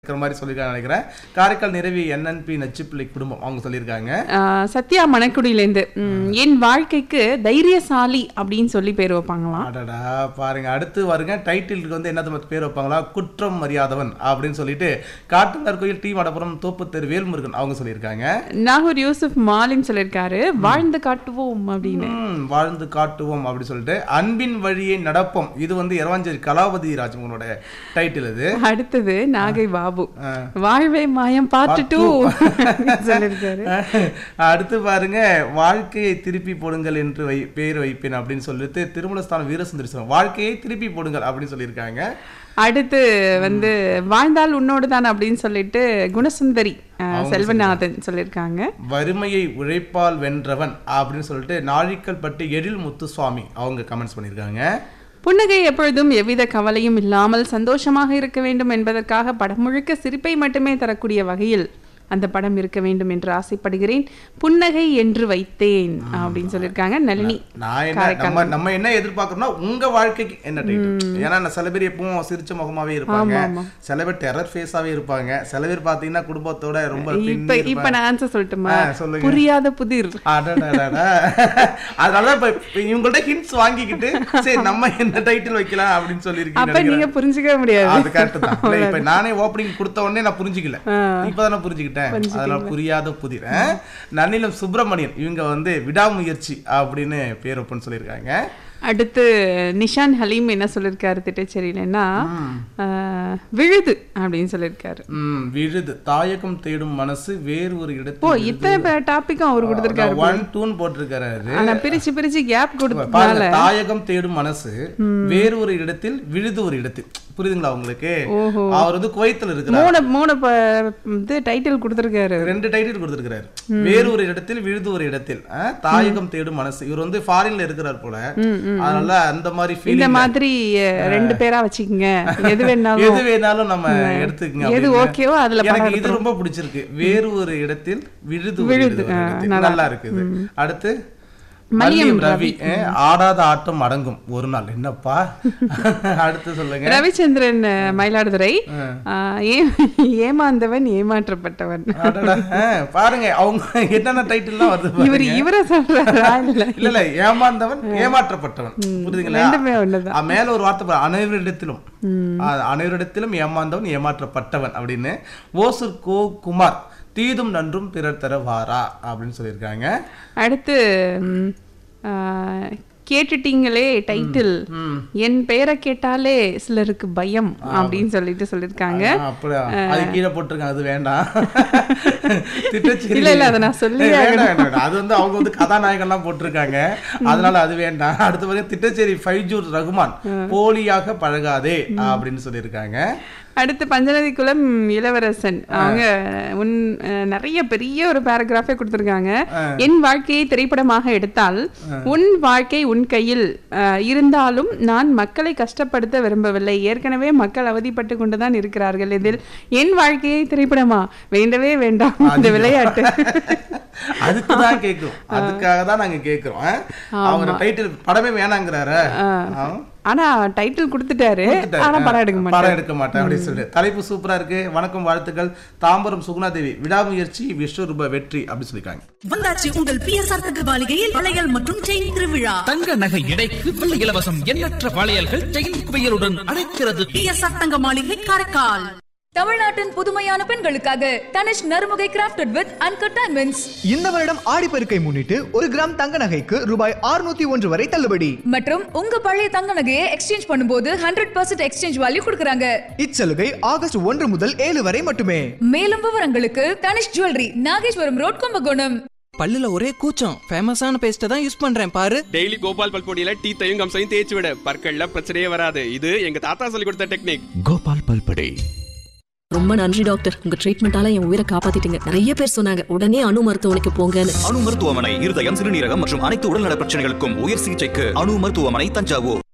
இருக்கிற மாதிரி சொல்லியிருக்காங்க நினைக்கிறேன் காரைக்கால் நிறைவி என்என்பி நச்சுப்பிள்ளை குடும்பம் அவங்க சொல்லியிருக்காங்க ஆஹ் சத்யா மணக்குடியிலேருந்து ம், என் வாழ்க்கைக்கு தைரியசாலி அப்படின்னு சொல்லி பேர் வைப்பாங்களாம் அடடா பாருங்க அடுத்து வருங்க டைட்டிலுக்கு வந்து என்ன தெரியுமா பேர் வைப்பாங்களா குற்றம் மரியாதவன் அப்படின்னு சொல்லிட்டு காட்டுங்கார் கோயில் டி மடப்புறம் தோப்புத்தெரு வேல்முருகன் அவங்க சொல்லியிருக்காங்க நாகூர் யூசுப் மாலிம் சொல்லியிருக்காரு வாழ்ந்து காட்டுவோம் அப்படின்னு ம், வாழ்ந்து காட்டுவோம் அப்படி சொல்லிட்டு அன்பின் வழியை நடப்போம் இது வந்து இரவாஞ்சேரி கலாவதி ராஜமோகனோட டைட்டில் இது அடுத்தது நாகை பாபு ஆ. வாழ்வே மாயம் பார்த்து டூ சொல்லியிருக்காரு அடுத்து பாருங்க வாழ்க்கையை திருப்பி போடுங்கள் என்று வை பேர் வைப்பேன் அப்படின்னு சொல்லிட்டு திருமணஸ்தானம் வீரசுந்தரி சொல்லுவாங்க வாழ்க்கையை திருப்பி போடுங்கள் அப்படின்னு சொல்லியிருக்காங்க அடுத்து வந்து வாழ்ந்தால் உன்னோடு தான் அப்படின்னு சொல்லிட்டு குணசுந்தரி ஆஹ், செல்வநாதன் சொல்லியிருக்காங்க வறுமையை உழைப்பால் வென்றவன் அப்படின்னு சொல்லிட்டு நாழிக்கல் பட்டு எழில் முத்துசுவாமி அவங்க கமெண்ட்ஸ் பண்ணியிருக்காங்க புன்னகை எப்பொழுதும் எவ்வித கவலையும் இல்லாமல் சந்தோஷமாக இருக்க வேண்டும் என்பதற்காக படம் முழுக்க சிரிப்பை மட்டுமே தரக்கூடிய வகையில் அந்த படம் இருக்க வேண்டும் என்று ஆசைப்படுகிறேன் புன்னகை என்று வைத்தேன் அப்படின்னு சொல்லியிருக்காங்க நளினி நான் என்ன நம்ம நம்ம என்ன எதிர்பார்க்கறோம்னா உங்க வாழ்க்கைக்கு என்ன டைட்டில் ஏன்னா நான் சில பேர் எப்பவும் சிரிச்ச முகமாவே இருப்பாங்க சில பேர் டெரர் ஃபேஸாவே இருப்பாங்க சில பேர் பாத்தீங்கன்னா குடும்பத்தோட ரொம்ப இப்ப பின்னி இப்ப நான் ஆன்சர் சொல்லட்டுமா ஆ, சொல்லுங்க. புரியாத புதிர் அடடடடா. அதனால இப்ப இப்ப இவங்கள்ட்ட ஹிண்ட்ஸ் வாங்கிக்கிட்டு சரி நம்ம என்ன டைட்டில் வைக்கலாம் அப்படின்னு சொல்லியிருக்கீங்க அப்ப நீங்க புரிஞ்சுக்கவே முடியாது அது கரெக்ட் தான் இல்ல, இப்ப நானே ஓப்பனிங் கொடுத்த உடனே நான் புரிஞ்சுக்கல இப்பதான் நான் புரிஞ்சுக்கிட்டேன் அதனால புரியாத புதிர் ஆ? நன்னிலம் சுப்பிரமணியன் இவங்க வந்து விடாமுயற்சி அப்படின்னு பேர் வைப்பேன்னு சொல்லியிருக்காங்க அடுத்து நிஷான் ஹலீம் என்ன சொல்லியிருக்காரு திட்டச்சேரியிலன்னா ஆஹ், விழுது அப்படின்னு சொல்லியிருக்காரு ம் விழுது தாயகம் தேடும் மனசு வேறு ஒரு ஓ இடத்தில் இத்தனை டாபிக்கும் அவர் கொடுத்திருக்காரு ஒன் டூன் போட்டிருக்காரு ஆனா பிரிச்சு பிரிச்சு கேப் கொடுத்தனால பாருங்க தாயகம் தேடும் மனசு வேறு ஒரு இடத்தில் விழுது ஒரு இடத்தில் புரியுதுங்களா உங்களுக்கு அவர் வந்து குவைத்தில் இருக்கிறார் மூணு மூணு ப- இது டைட்டில் கொடுத்திருக்காரு ரெண்டு டைட்டில் கொடுத்திருக்கிறாரு வேறு ஒரு இடத்தில் விழுது ஒரு இடத்தில் ஆ, தாயகம் தேடும் மனசு இவர் வந்து ஃபாரின்ல இருக்கிறார் போல அதனால அந்த மாதிரி இந்த ஃபீலிங் மாதிரி அஹ், ரெண்டு பேரா வச்சுக்கோங்க எது வேணாலும் எது வேணாலும் நம்ம எடுத்துக்கங்க எது அப்படின்னு. ஓகேவோ அதுல படம் எனக்கு இது ரொம்ப பிடிச்சிருக்கு வேறு ஒரு இடத்தில் விழுது ஒரு இடத்தில் ஒரு இடத்தில். நல்லா இருக்குது அடுத்து மல்லியம் ரவி அஹ், ஆடாத ஆட்டம் அடங்கும் ஒரு நாள் என்னப்பா அடுத்து சொல்லுங்க ரவிச்சந்திரன் அஹ், மயிலாடுதுறை ஆஹ், ஏ- ஏமாந்தவன் ஏமாற்றப்பட்டவன் அடடா, அஹ், பாருங்க அவங்க என்னென்ன டைட்டில்லாம் வருது பாருங்க. இவர் இவரை சொல்றாரா இல்ல இல்ல இல்ல ஏமாந்தவன் ஏமாற்றப்பட்டவன் புரியுதுங்களா ரெண்டுமே ஒண்ணுதான் அஹ், மேல ஒரு வார்த்தை பாரு, அனைவரிடத்திலும் அஹ், அனைவரிடத்திலும் ஏமாந்தவன் ஏமாற்றப்பட்டவன் அப்படின்னு ஓசூர் கோ குமார் தீதும் நன்றும் பிறர் தர வாரா அப்படின்னு சொல்லியிருக்காங்க அடுத்து ம், ஆஹ், கேட்டுட்டீங்களே டைட்டில் என் பெயரை கேட்டாலே சிலருக்கு பயம் அப்படின்னு சொல்லிட்டு சொல்லியிருக்காங்க ஆ, அப்படியா அது கீழே போட்டிருக்காங்க அது வேண்டாம் திட்டச்சேரி இல்ல, இல்ல, அதை நான் சொல்லியே ஏய், வேண்டாம், வேண்டாம், வேண்டாம். அது வந்து அவங்க வந்து கதாநாயகன்லாம் போட்டிருக்காங்க அதனால அது வேண்டாம் அடுத்து பாருங்க திட்டச்சேரி ஃபைஜூர் ரகுமான் போலியாக பழகாதே அப்படின்னு சொல்லியிருக்காங்க அடுத்து பஞ்சநதி குலம் இளவரசன் அவங்க உன் அஹ், நிறைய பெரிய ஒரு பேராகிராஃபே கொடுத்துருக்காங்க என் வாழ்க்கையை திரைப்படமாக எடுத்தால் உன் வாழ்க்கை உன் கையில் அஹ், இருந்தாலும் நான் மக்களை கஷ்டப்படுத்த விரும்பவில்லை ஏற்கனவே மக்கள் அவதிப்பட்டு கொண்டுதான் இருக்கிறார்கள் இதில் என் வாழ்க்கையை திரைப்படமா வேண்டவே வேண்டாம் இந்த விளையாட்டு அதுக்கு தான் கேட்கிறோம் அதுக்காக தான் நாங்க கேட்கிறோம் ஆ? அவர் டைட்டில் படமே வேணாங்கிறாரு ஆ. ஆனா டைட்டில் கொடுத்துட்டாரு கொடுத்துட்டாரு. ஆனா படம் எடுக்க மாட்டாரு படம் எடுக்க மாட்டேன் அப்படின்னு சொல்லிட்டு தலைப்பு சூப்பரா இருக்கு வணக்கம் வாழ்த்துக்கள் தாம்பரம் சுகுணாதேவி விடாமுயற்சி விஸ்வரூப வெற்றி அப்படின்னு சொல்லியிருக்காங்க வந்தாச்சு உங்கள் பிஎஸ்ஆர் தங்க மாளிகையில் வளையல் மற்றும் செயின் திருவிழா தங்க நகை எடைக்கு வெள்ளி இலவசம் எண்ணற்ற வளையல்கள் செயின் குவியலுடன் அழைக்கிறது பிஎஸ்ஆர் தங்க மாளிகை காரைக்கால் தமிழ்நாட்டின் புதுமையான பெண்களுக்காக Tanishq Narumugai crafted with uncut diamonds இந்த வருடம் ஆடிப்பெருக்கை முன்னிட்டு ஒரு கிராம் தங்க நகைக்கு ரூபாய் 601 ஒன்று வரை தள்ளுபடி மற்றும் உங்க பழைய தங்க நகையை எக்ஸ்சேஞ்ச் பண்ணும்போது ஹண்ட்ரட் பர்சன்ட் எக்ஸ்சேஞ்ச் வேல்யூ கொடுக்குறாங்க இச்சலுகை ஆகஸ்ட் ஒன்று முதல் ஏழு வரை மட்டுமே மேலும் விவரங்களுக்கு Tanishq jewellery Nageswaram road Kumbakonam பல்லுல ஒரே கூச்சம் ஃபேமஸான பேஸ்ட்டை தான் யூஸ் பண்றேன் பாரு டெய்லி கோபால் பல்பொடியில டீத்தையும் கம்சையும் தேய்ச்சி விட பற்கள்ல பிரச்சனையே வராது இது எங்க தாத்தா சொல்லி கொடுத்த டெக்னிக் கோபால் பல்படை ரொம்ப நன்றி டாக்டர் உங்க ட்ரீட்மெண்டால என் உயிரை காப்பாத்திட்டீங்க நிறைய பேர் சொன்னாங்க உடனே அணு மருத்துவமனைக்கு போங்கன்னு அணு மருத்துவமனை இருதயம் சிறுநீரகம் மற்றும் அனைத்து உடல்நல பிரச்சனைகளுக்கும் உயர் சிகிச்சைக்கு அணு மருத்துவமனை தஞ்சாவூர்